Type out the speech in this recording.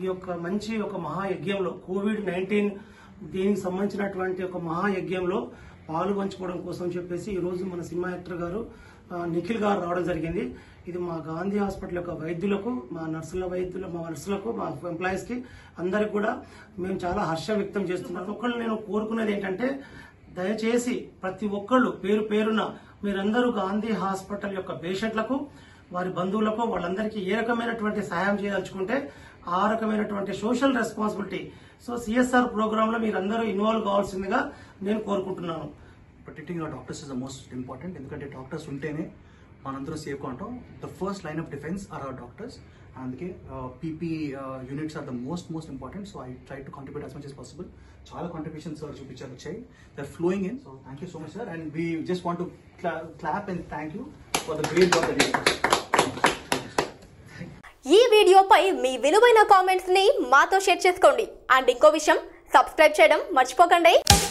ఈ యొక్క మంచి ఒక మహాయజ్ఞంలో కోవిడ్ నైన్టీన్ దీనికి సంబంధించినటువంటి ఒక మహాయజ్ఞంలో పాలు పంచుకోవడం కోసం చెప్పేసి ఈ రోజు మన సినిమా యాక్టర్ గారు ఆ, నిఖిల్ గారు రావడం జరిగింది ఇది మా గాంధీ హాస్పిటల్ యొక్క వైద్యులకు మా నర్సుల వైద్యులు మా నర్సులకు మా ఎంప్లాయీస్ కి అందరికి కూడా మేము చాలా హర్షం వ్యక్తం చేస్తున్నాం ఒకళ్ళు నేను కోరుకునేది ఏంటంటే దయచేసి ప్రతి ఒక్కళ్ళు పేరు పేరున మీరందరూ గాంధీ హాస్పిటల్ యొక్క పేషెంట్లకు వారి బంధువులకు వాళ్ళందరికీ ఏ రకమైనటువంటి సహాయం చేయదలుచుకుంటే ఆ రకమైనటువంటి social responsibility so CSR program లో మీరందరూ ఇన్వాల్వ్ కావాల్సిందిగా నేను కోరుకుంటున్నాను protecting your doctors is the most important ఎందుకంటే డాక్టర్స్ ఉంటేనే మనందరం సేఫ్గా ఉంటాం the first line of defence are our doctors అందుకే PP units are the most most important so I try to contribute as much as possible చాలా contribution sir చూపించారు వచ్చాయి they're flowing in so thank you so much sir and we just want to clap and thank you for the great job that ఈ వీడియోపై మీ విలువైన comments ని మాతో share చేసుకోండి and ఇంకో విషయం సబ్స్క్రైబ్ చేయడం మర్చిపోకండి